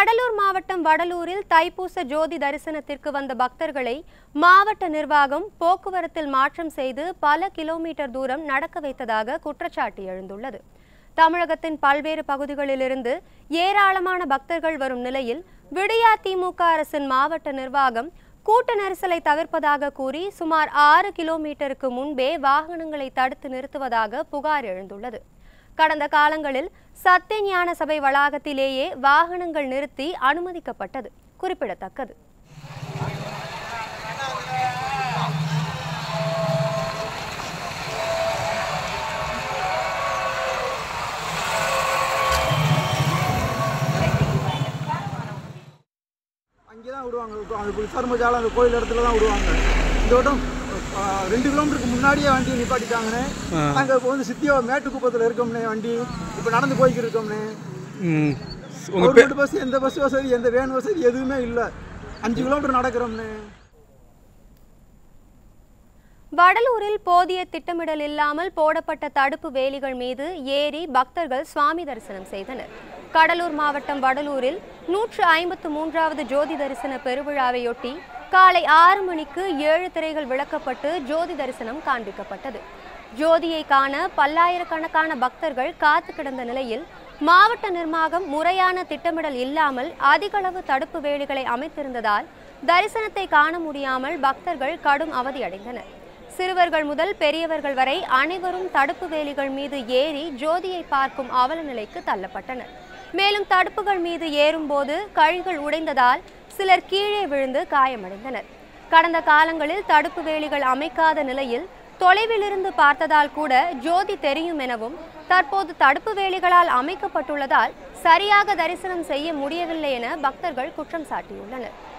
கடலூர் மாவட்டம் வடலூரில் தைப்பூச ஜோதி தரிசனத்திற்கு வந்த பக்தர்களை மாவட்ட நிர்வாகம் போக்குவரத்தில் மாற்றம் செய்து பல கிலோமீட்டர் தூரம் நடக்க வைத்ததாக குற்றச்சாட்டு எழுந்துள்ளது தமிழகத்தின் பல்வேறு பகுதிகளிலிருந்து ஏராளமான பக்தர்கள் வரும் நிலையில் விடியா திமுக அரசின் மாவட்ட நிர்வாகம் கூட்ட நெரிசலை தவிர்ப்பதாக கூறி சுமார் ஆறு கிலோமீட்டருக்கு முன்பே வாகனங்களை தடுத்து நிறுத்துவதாக புகார் எழுந்துள்ளது கடந்த காலங்களில் சத்திய ஞான சபை வளாகத்திலேயே வாகனங்கள் நிறுத்தி அனுமதிக்கப்பட்டது குறிப்பிடத்தக்கது அங்கே தான் விடுவாங்க இப்போ அந்த விசாரமஜாலம் அந்த கோயில் இடத்துல தான் விடுவாங்க இந்த வட்டம் ஆ, ரெண்டு கிலோமீட்டருக்கு முன்னாடியே வண்டியை நிப்பாட்டிட்டாங்கண்ணே நாங்கள் இப்போ வந்து சித்தியோ மேட்டுக்குப்பத்தில் இருக்கோம்னே வண்டி இப்போ நடந்து போய்க்கிட்டு இருக்கோம்னே ம் உங்கள் பே கவர்மெண்ட் பஸ் எந்த பஸ் வசதி எந்த வேன் வசதி எதுவுமே இல்லை அஞ்சு கிலோமீட்டர் நடக்கிறோம்னே வடலூரில் போதிய திட்டமிடல் இல்லாமல் போடப்பட்ட தடுப்பு வேலிகள் மீது ஏறி பக்தர்கள் சுவாமி தரிசனம் செய்தனர் கடலூர் மாவட்டம் வடலூரில் நூற்று ஐம்பத்து மூன்றாவது ஜோதி தரிசன பெருவிழாவையொட்டி காலை ஆறு மணிக்கு ஏழு திரைகள் விளக்கப்பட்டு ஜோதி தரிசனம் காண்பிக்கப்பட்டது ஜோதியை காண பல்லாயிரக்கணக்கான பக்தர்கள் காத்து கிடந்த நிலையில் மாவட்ட நிர்வாகம் முறையான திட்டமிடல் இல்லாமல் அதிகளவு தடுப்பு வேலிகளை அமைத்திருந்ததால் தரிசனத்தை காண முடியாமல் பக்தர்கள் கடும் அவதியடைந்தனர் சிறுவர்கள் முதல் பெரியவர்கள் வரை அனைவரும் தடுப்பு வேலிகள் மீது ஏறி ஜோதியை பார்க்கும் அவல நிலைக்கு தள்ளப்பட்டனர் மேலும் தடுப்புகள் மீது ஏறும்போது கழிகள் உடைந்ததால் சிலர் கீழே விழுந்து காயமடைந்தனர் கடந்த காலங்களில் தடுப்பு வேலிகள் அமைக்காத நிலையில் தொலைவிலிருந்து பார்த்ததால் கூட ஜோதி தெரியும் எனவும் தற்போது தடுப்பு வேலிகளால் அமைக்கப்பட்டுள்ளதால் சரியாக தரிசனம் செய்ய முடியவில்லை என பக்தர்கள் குற்றம் சாட்டியுள்ளனர்